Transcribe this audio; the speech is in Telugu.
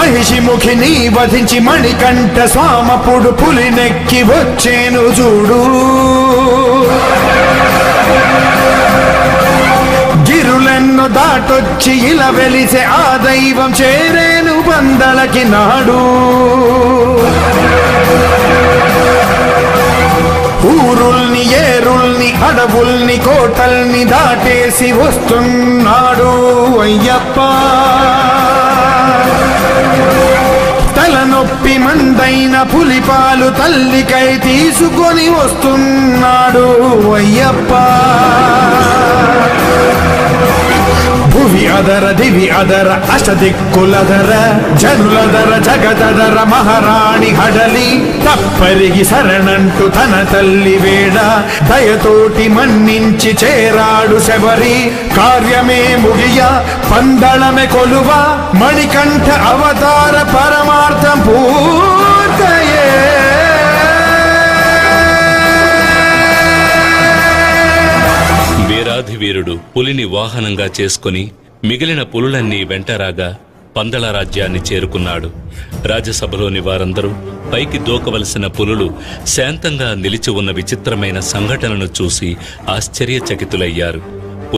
మహిషిముఖిని వధించి మణికంఠ స్వామపుడు పులినెక్కి వచ్చేను చూడు గిరులెన్ను దాటొచ్చి ఇలా వెలిసే ఆ దైవం చేరేను బందలకి నాడు ఊరుల్ని ఏరుల్ని అడవుల్ని కోటల్ని దాటేసి వస్తున్నాడు అయ్యప్ప తలనొప్పి మందైన పులిపాలు తల్లికై తీసుకొని వస్తున్నాడు అయ్యప్ప భువి అదర దివి అదర అష్టదిక్కులదర జనులదర జగదదర మహారాణి హడలి తప్పరిగి శరణంటూ తన తల్లి వేడ దయతోటి మన్నించి చేరాడు శబరి కార్యమే ముగియ పందళమే కొలువ మణికంఠ అవతార పరమార్థం పూర్తయే వీరాధి వీరుడు పులిని వాహనంగా చేసుకుని మిగిలిన పులులన్నీ వెంటరాగా పందల రాజ్యాన్ని చేరుకున్నాడు రాజ్యసభలోని వారందరూ పైకి దూకవలసిన పులులు శాంతంగా నిలిచి ఉన్న విచిత్రమైన సంఘటనను చూసి ఆశ్చర్యచకితులయ్యారు